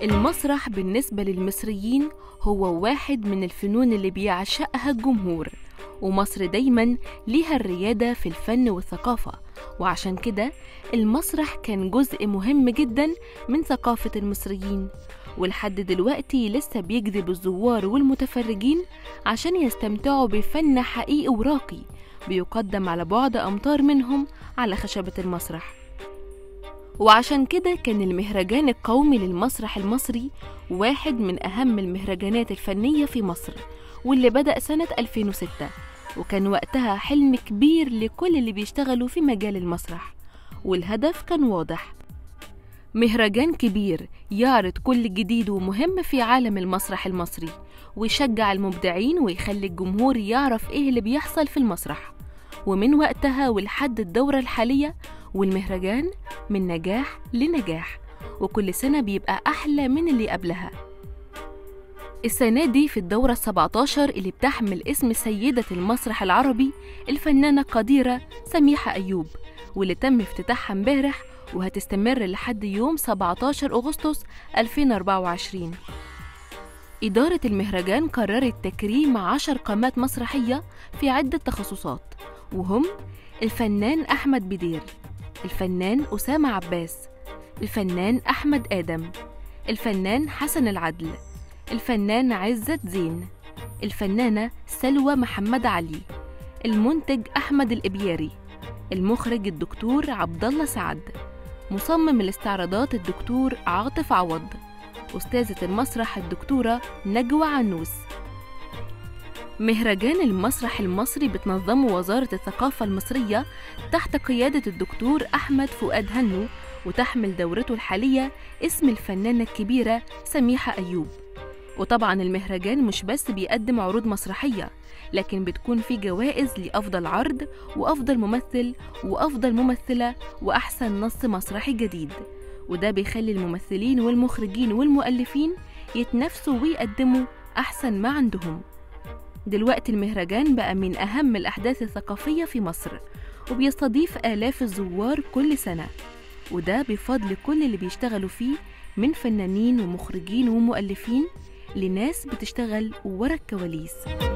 المسرح بالنسبة للمصريين هو واحد من الفنون اللي بيعشقها الجمهور ومصر دايما ليها الريادة في الفن والثقافة وعشان كده المسرح كان جزء مهم جدا من ثقافة المصريين ولحد دلوقتي لسه بيجذب الزوار والمتفرجين عشان يستمتعوا بفن حقيقي وراقي بيقدم على بعد أمتار منهم على خشبة المسرح وعشان كده كان المهرجان القومي للمسرح المصري واحد من أهم المهرجانات الفنية في مصر واللي بدأ سنة 2006 وكان وقتها حلم كبير لكل اللي بيشتغلوا في مجال المسرح والهدف كان واضح مهرجان كبير يعرض كل جديد ومهم في عالم المسرح المصري ويشجع المبدعين ويخلي الجمهور يعرف ايه اللي بيحصل في المسرح ومن وقتها ولحد الدورة الحالية والمهرجان من نجاح لنجاح وكل سنة بيبقى أحلى من اللي قبلها السنة دي في الدورة السبعتاشر اللي بتحمل اسم سيدة المسرح العربي الفنانة القديرة سميحة أيوب واللي تم افتتاحها امبارح وهتستمر لحد يوم 17 أغسطس 2024 إدارة المهرجان قررت تكريم عشر قامات مسرحية في عدة تخصصات وهم الفنان أحمد بدير الفنان أسامة عباس الفنان أحمد آدم الفنان حسن العدل الفنان عزت زين الفنانة سلوى محمد علي المنتج أحمد الإبياري المخرج الدكتور عبد الله سعد مصمم الاستعراضات الدكتور عاطف عوض أستاذة المسرح الدكتورة نجوى عنوس مهرجان المسرح المصري بتنظمه وزارة الثقافة المصرية تحت قيادة الدكتور أحمد فؤاد هنو وتحمل دورته الحالية اسم الفنانة الكبيرة سميحة أيوب وطبعا المهرجان مش بس بيقدم عروض مسرحية لكن بتكون في جوائز لأفضل عرض وأفضل ممثل وأفضل ممثلة وأحسن نص مسرحي جديد وده بيخلي الممثلين والمخرجين والمؤلفين يتنافسوا ويقدموا أحسن ما عندهم دلوقتي المهرجان بقى من أهم الأحداث الثقافية في مصر وبيستضيف آلاف الزوار كل سنة وده بفضل كل اللي بيشتغلوا فيه من فنانين ومخرجين ومؤلفين لناس بتشتغل ورا الكواليس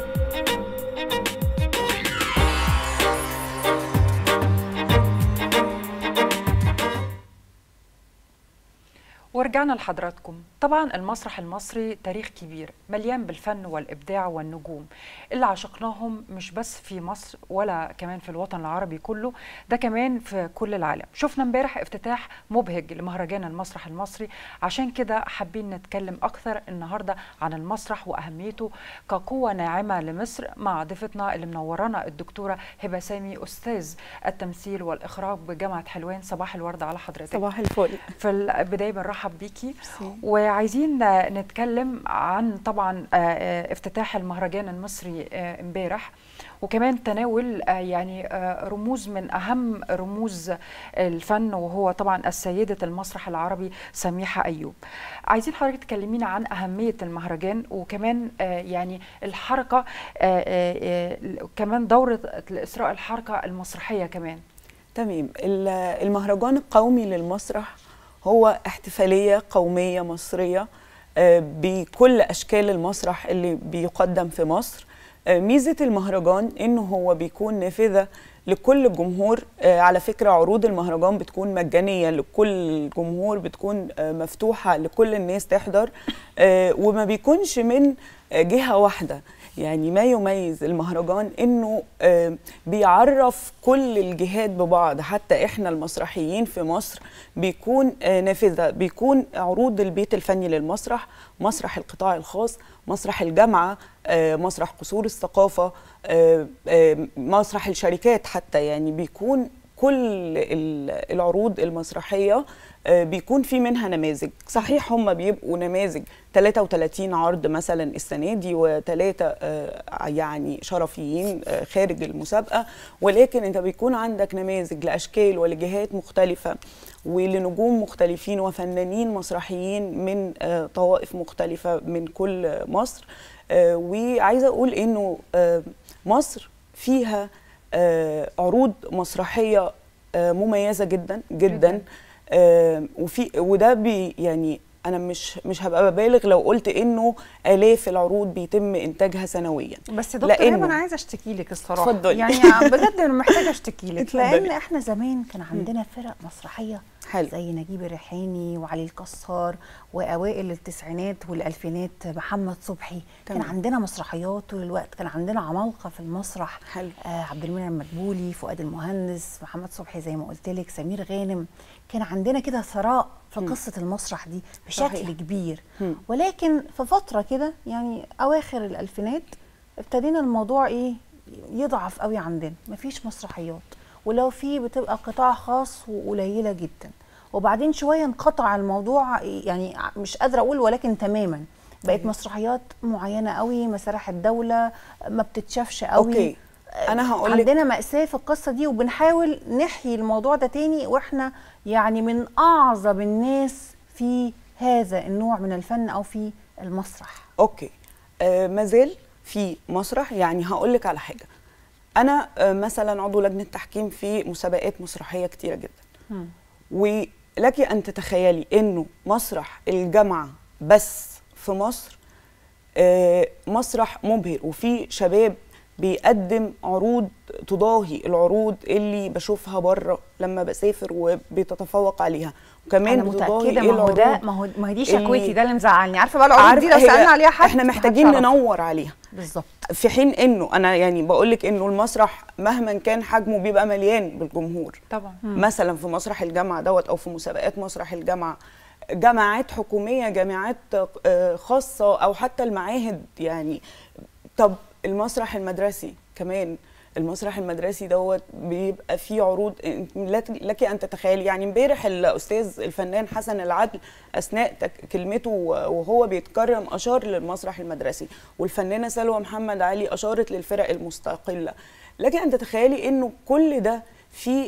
ورجعنا لحضراتكم طبعا المسرح المصري تاريخ كبير مليان بالفن والإبداع والنجوم اللي عشقناهم مش بس في مصر ولا كمان في الوطن العربي كله ده كمان في كل العالم شفنا امبارح افتتاح مبهج لمهرجان المسرح المصري عشان كده حابين نتكلم أكثر النهاردة عن المسرح وأهميته كقوة ناعمة لمصر مع ضيفتنا اللي منورانا الدكتورة هبة سامي أستاذ التمثيل والإخراج بجامعة حلوان صباح الورد على حضرتك صباح الفل في البداية بنرحب بيكي وعايزين نتكلم عن طبعا افتتاح المهرجان المصري امبارح وكمان تناول يعني رموز من اهم رموز الفن وهو طبعا السيده المسرح العربي سميحه ايوب. عايزين حضرتك تكلمينا عن اهميه المهرجان وكمان يعني الحركه كمان دوره الاسراء الحركه المسرحيه كمان. تمام المهرجان القومي للمسرح هو احتفاليه قوميه مصريه بكل اشكال المسرح اللي بيقدم في مصر ميزه المهرجان انه هو بيكون نافذه لكل الجمهور على فكره عروض المهرجان بتكون مجانيه لكل الجمهور بتكون مفتوحه لكل الناس تحضر وما بيكونش من جهه واحده يعني ما يميز المهرجان انه بيعرف كل الجهات ببعض حتى احنا المسرحيين في مصر بيكون نافذه بيكون عروض البيت الفني للمسرح مسرح القطاع الخاص مسرح الجامعه مسرح قصور الثقافه مسرح الشركات حتى يعني بيكون كل العروض المسرحيه بيكون في منها نماذج صحيح هم بيبقوا نماذج 33 عرض مثلا السنه دي وثلاثه يعني شرفيين خارج المسابقه ولكن انت بيكون عندك نماذج لاشكال ولجهات مختلفه ولنجوم مختلفين وفنانين مسرحيين من طوائف مختلفه من كل مصر وعايزه اقول انه مصر فيها عروض مسرحيه مميزه جدا جدا, جداً. آه وفي وده بي يعني انا مش مش هبقى ببالغ لو قلت انه الاف العروض بيتم انتاجها سنويا بس يا دكتور لأنه- هيما انا عايزه اشتكي لك الصراحه اتفضلي. يعني بجد انا محتاجه اشتكي لك اتفضلي. لان احنا زمان كان عندنا فرق مسرحيه حلو. زي نجيب الريحاني وعلي الكسار واوائل التسعينات والالفينات محمد صبحي كان تمام. عندنا مسرحيات طول الوقت كان عندنا عمالقه في المسرح حلو. آه عبد المنعم مدبولي فؤاد المهندس محمد صبحي زي ما قلت لك سمير غانم كان عندنا كده ثراء في قصه المسرح دي بشكل صحيح. كبير مم. ولكن في فتره كده يعني اواخر الالفينات ابتدينا الموضوع ايه يضعف قوي عندنا مفيش مسرحيات ولو في بتبقى قطاع خاص وقليله جدا وبعدين شويه انقطع الموضوع يعني مش قادره اقول ولكن تماما بقت مسرحيات معينه قوي مسارح الدوله ما بتتشافش قوي اوكي انا هقول لك عندنا مأساة في القصة دي وبنحاول نحيي الموضوع ده تاني واحنا يعني من أعظم الناس في هذا النوع من الفن أو في المسرح اوكي آه مازال في مسرح يعني هقول لك على حاجه انا آه مثلا عضو لجنه تحكيم في مسابقات مسرحيه كتيره جدا ولك ان تتخيلي انه مسرح الجامعه بس في مصر آه مسرح مبهر وفي شباب بيقدم عروض تضاهي العروض اللي بشوفها بره لما بسافر وبتتفوق عليها وكمان أنا بتضاهي متأكدة إيه ما هو ده العروض ما هو ما هي دي اللي- شكوتي ده اللي مزعلني عارفة بقى العروض دي لو عارفة هي- سألنا عليها حد احنا محدش محتاجين يعرف. ندور عليها بالظبط في حين انه انا يعني بقول لك انه المسرح مهما كان حجمه بيبقى مليان بالجمهور طبعا مثلا في مسرح الجامعه دوت او في مسابقات مسرح الجامعه جامعات حكوميه جامعات آه، خاصه او حتى المعاهد يعني طب المسرح المدرسي كمان المسرح المدرسي دوت بيبقى فيه عروض لك لك ان تتخيلي يعني امبارح الاستاذ الفنان حسن العدل اثناء تك- كلمته وهو بيتكرم اشار للمسرح المدرسي والفنانه سلوى محمد علي اشارت للفرق المستقله لك ان تتخيلي انه كل ده في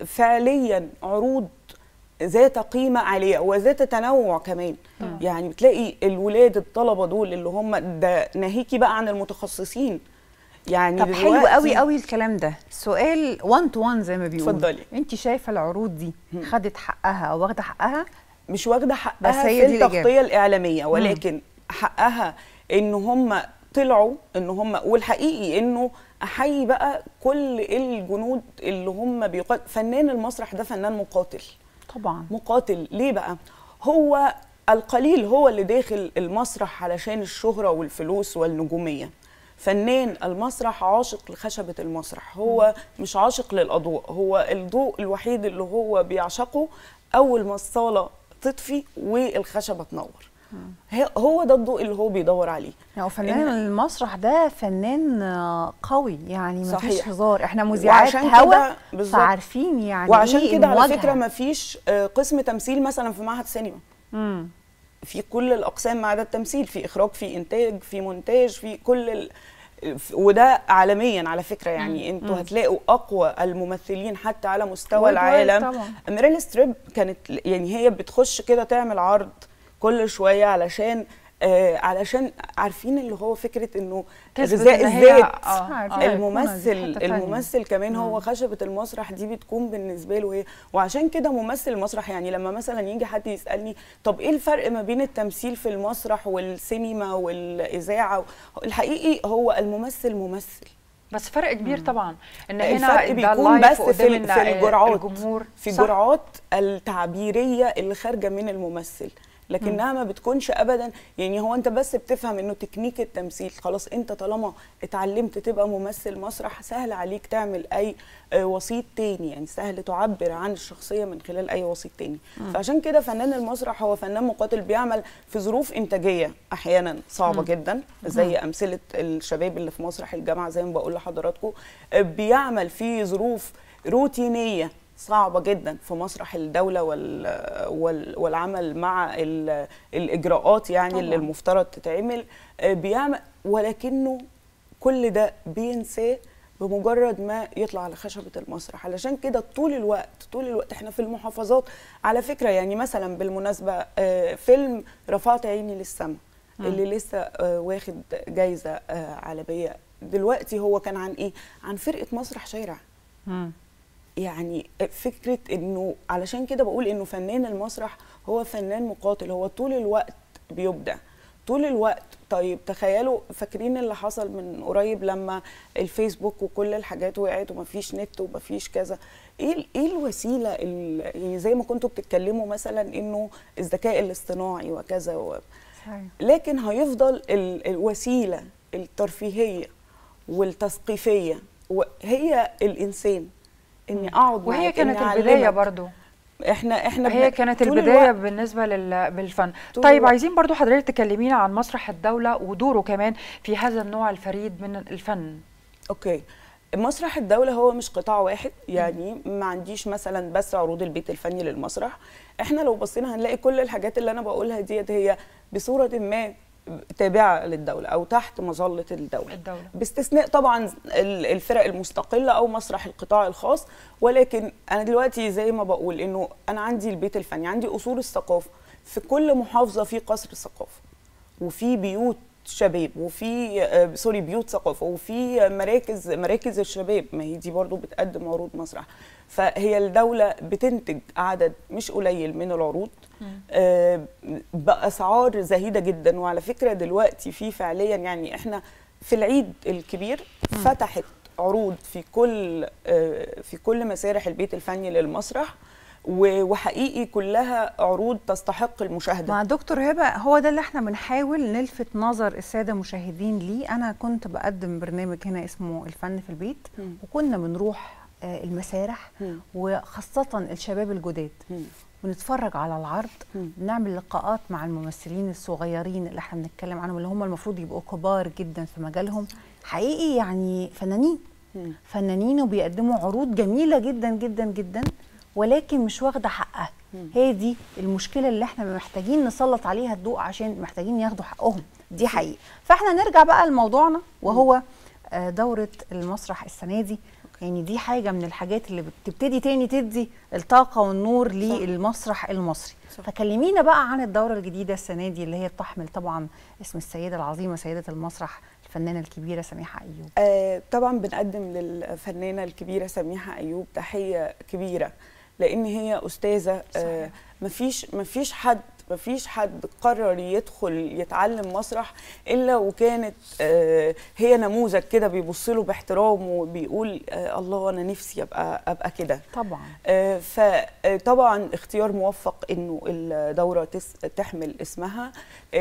فعليا عروض ذات قيمة عالية وذات تنوع كمان يعني بتلاقي الولاد الطلبة دول اللي هم ده ناهيكي بقى عن المتخصصين يعني طب حلو دلوقتي- قوي قوي الكلام ده سؤال 1 تو 1 زي ما بيقولوا اتفضلي. انت شايفه العروض دي خدت حقها او واخده حقها مش واخده حقها بس هي في دي الإجابة. التغطيه الاعلاميه ولكن حقها ان هم طلعوا ان هم والحقيقي انه احيي بقى كل الجنود اللي هم بيقاتل فنان المسرح ده فنان مقاتل طبعا مقاتل ليه بقى هو القليل هو اللي داخل المسرح علشان الشهرة والفلوس والنجومية فنان المسرح عاشق لخشبة المسرح هو مش عاشق للأضواء هو الضوء الوحيد اللي هو بيعشقه أول ما الصالة تطفي والخشبة تنور هي- هو ده الضوء اللي هو بيدور عليه يعني فنان المسرح ده فنان آه، قوي يعني مفيش صحيح. هزار احنا مذيعات وعشان هوا كده بالظبط. فعارفين يعني وعشان إيه كده على المواجهة. فكرة ما فيش قسم تمثيل مثلا في معهد سينما مم. في كل الاقسام ما عدا التمثيل في اخراج في انتاج في مونتاج في كل ال... ف- وده عالميا على فكره يعني انتوا هتلاقوا اقوى الممثلين حتى على مستوى Worldwide العالم طبعاً. ميريل ستريب كانت يعني هي بتخش كده تعمل عرض كل شويه علشان آه علشان عارفين اللي هو فكره انه تثبت غذاء إن هي- الذات آه، آه. الممثل يكون حتة تانية. الممثل كمان هو خشبة المسرح دي بتكون بالنسبة له هي وعشان كده ممثل المسرح يعني لما مثلا يجي حد يسألني طب ايه الفرق ما بين التمثيل في المسرح والسينما والإذاعة الحقيقي هو الممثل ممثل بس فرق كبير طبعا ان هنا الفرق ده بيكون لايف بس في, قدام ال- النا- في الجرعات الجمهور في صح. جرعات التعبيرية اللي خارجة من الممثل لكنها ما بتكونش ابدا يعني هو انت بس بتفهم انه تكنيك التمثيل خلاص انت طالما اتعلمت تبقى ممثل مسرح سهل عليك تعمل اي آه، وسيط تاني يعني سهل تعبر عن الشخصيه من خلال اي وسيط تاني فعشان كده فنان المسرح هو فنان مقاتل بيعمل في ظروف انتاجيه احيانا صعبه جدا زي امثله الشباب اللي في مسرح الجامعه زي ما بقول لحضراتكم آه، بيعمل في ظروف روتينيه صعبة جدا في مسرح الدولة وال وال والعمل مع ال الإجراءات يعني طبعا. اللي طبعاً. المفترض تتعمل آه، بيعمل ولكنه كل ده بينساه بمجرد ما يطلع على خشبة المسرح علشان كده طول الوقت طول الوقت احنا في المحافظات على فكرة يعني مثلا بالمناسبة آه، فيلم رفعت عيني للسما اللي لسه آه، واخد جايزة آه، عالمية دلوقتي هو كان عن ايه؟ عن فرقة مسرح شارع مم. يعني فكره انه علشان كده بقول انه فنان المسرح هو فنان مقاتل هو طول الوقت بيبدع طول الوقت طيب تخيلوا فاكرين اللي حصل من قريب لما الفيسبوك وكل الحاجات وقعت ومفيش نت ومفيش كذا ايه ايه الوسيله ال- يعني زي ما كنتوا بتتكلموا مثلا انه الذكاء الاصطناعي وكذا و... صحيح. لكن هيفضل ال- الوسيله الترفيهيه والتثقيفيه وهي الانسان اني اقعد وهي معاك، كانت إني البدايه أعلمك. برضو احنا احنا هي بن- كانت طول البدايه الوقت بالنسبه لل... بالفن طول طيب الوقت. عايزين برضو حضرتك تكلمينا عن مسرح الدوله ودوره كمان في هذا النوع الفريد من الفن اوكي مسرح الدولة هو مش قطاع واحد يعني ما عنديش مثلا بس عروض البيت الفني للمسرح احنا لو بصينا هنلاقي كل الحاجات اللي انا بقولها ديت هي بصورة ما تابعة للدولة او تحت مظلة الدولة الدوله باستثناء طبعا ال- الفرق المستقلة أو مسرح القطاع الخاص ولكن أنا دلوقتي زي ما بقول إنه أنا عندي البيت الفني عندي أصول الثقافة في كل محافظة في قصر الثقافة وفي بيوت شباب وفي آه، سوري بيوت ثقافة وفي مراكز مراكز الشباب ما هي دي برضو بتقدم عروض مسرح فهي الدولة بتنتج عدد مش قليل من العروض آه، بأسعار زهيدة جدا وعلى فكرة دلوقتي في فعليا يعني احنا في العيد الكبير فتحت عروض في كل آه، في كل مسارح البيت الفني للمسرح و- وحقيقي كلها عروض تستحق المشاهده مع دكتور هبه هو ده اللي احنا بنحاول نلفت نظر الساده المشاهدين ليه انا كنت بقدم برنامج هنا اسمه الفن في البيت مم. وكنا بنروح آه، المسارح مم. وخاصه الشباب الجداد مم. ونتفرج على العرض مم. نعمل لقاءات مع الممثلين الصغيرين اللي احنا بنتكلم عنهم اللي هم المفروض يبقوا كبار جدا في مجالهم حقيقي يعني فنانين مم. فنانين وبيقدموا عروض جميله جدا جدا جدا ولكن مش واخده حقها مم. هي دي المشكله اللي احنا محتاجين نسلط عليها الضوء عشان محتاجين ياخدوا حقهم دي حقيقه فاحنا نرجع بقى لموضوعنا وهو آه، دوره المسرح السنه دي يعني دي حاجه من الحاجات اللي بتبتدي تاني تدي الطاقه والنور للمسرح المصري صح. فكلمينا بقى عن الدوره الجديده السنه دي اللي هي بتحمل طبعا اسم السيده العظيمه سيده المسرح الفنانه الكبيره سميحه ايوب آه طبعا بنقدم للفنانه الكبيره سميحه ايوب تحيه كبيره لان هي استاذه آه صحيح. مفيش مفيش حد مفيش حد قرر يدخل يتعلم مسرح الا وكانت آه هي نموذج كده بيبص له باحترام وبيقول آه الله انا نفسي ابقى ابقى كده طبعا آه، فطبعا اختيار موفق انه الدوره تس- تحمل اسمها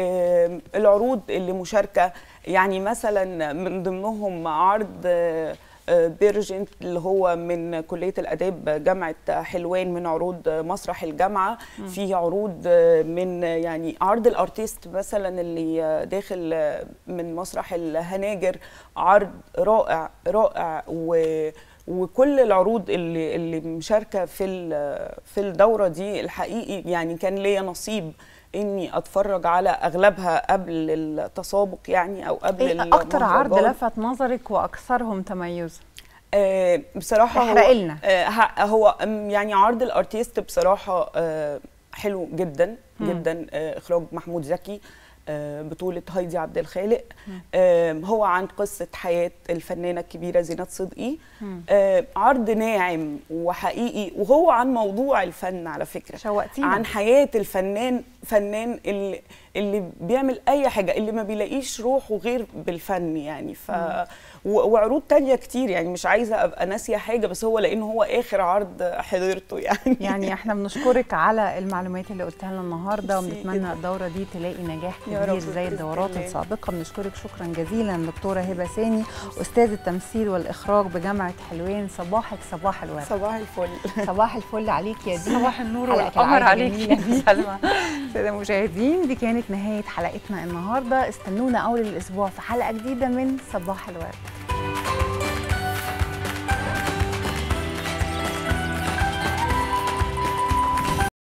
آه، العروض اللي مشاركه يعني مثلا من ضمنهم عرض آه، آه، بيرجنت اللي هو من كليه الاداب جامعه حلوان من عروض مسرح الجامعه في عروض آه، من يعني عرض الارتيست مثلا اللي آه، داخل آه، من مسرح الهناجر عرض رائع رائع و وكل العروض اللي اللي مشاركه في ال- في الدوره دي الحقيقي يعني كان ليا نصيب اني اتفرج على اغلبها قبل التسابق يعني او قبل ايه اكتر عرض المهرجان. لفت نظرك واكثرهم تميزا آه بصراحه احرق هو لنا. آه ه- هو أم، يعني عرض الارتيست بصراحه آه حلو جدا مم. جدا آه اخراج محمود زكي آه بطولة هايدي عبد الخالق آه هو عن قصة حياة الفنانة الكبيرة زينات صدقي مم. آه عرض ناعم وحقيقي وهو عن موضوع الفن على فكرة شوقتينا عن حياة الفنان فنان اللي اللي بيعمل اي حاجه اللي ما بيلاقيش روحه غير بالفن يعني ف و- وعروض تانية كتير يعني مش عايزه ابقى ناسيه حاجه بس هو لانه هو اخر عرض حضرته يعني يعني احنا بنشكرك على المعلومات اللي قلتها لنا النهارده ميرسي وبنتمنى جداً. الدوره دي تلاقي نجاح يا كبير رب زي بإذن الدورات الله. السابقه بنشكرك شكرا جزيلا دكتوره هبه سامي استاذ التمثيل والاخراج بجامعه حلوان صباحك صباح الورد صباح الفل صباح الفل عليك يا دينا صباح النور حلقة والقمر العادة عليك الجميلة يا دي. سلمى سادة المشاهدين دي كانت نهاية حلقتنا النهاردة استنونا أول الأسبوع في حلقة جديدة من صباح الورد